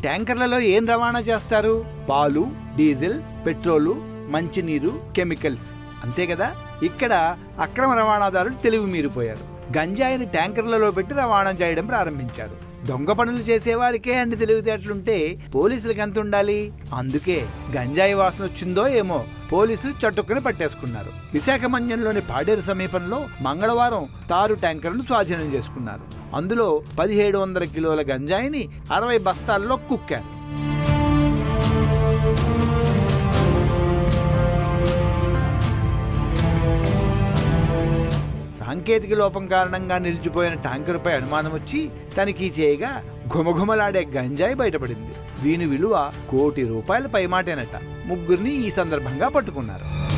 ట్యాంకర్లలో ఏం రవాణా చేస్తారు పాలు డీజిల్ పెట్రోలు మంచినీరు కెమికల్స్ అంతే కదా ఇక్కడ అక్రమ రవాణాదారులు తెలివి మీరిపోయారు గంజాయిని ట్యాంకర్లలో పెట్టి రవాణా చేయడం ప్రారంభించారు దొంగ పనులు చేసేవారికే అన్ని తెలివితేటలుంటే పోలీసులకు ఎంత ఉండాలి అందుకే గంజాయి వాసన వచ్చిందో ఏమో పోలీసులు చట్టుకుని పట్టేసుకున్నారు విశాఖమన్యంలోని పాడేరు సమీపంలో మంగళవారం తారు ట్యాంకర్ను స్వాధీనం చేసుకున్నారు అందులో పదిహేడు వందల కిలోల గంజాయిని అరవై బస్తాల్లో కుక్కారు సాంకేతిక లోపం కారణంగా నిలిచిపోయిన ట్యాంకర్పై అనుమానం వచ్చి తనిఖీ చేయగా ఘుమఘుమలాడే గంజాయి బయటపడింది దీని విలువ కోటి రూపాయల పైమాటేనట ముగ్గురిని ఈ సందర్భంగా పట్టుకున్నారు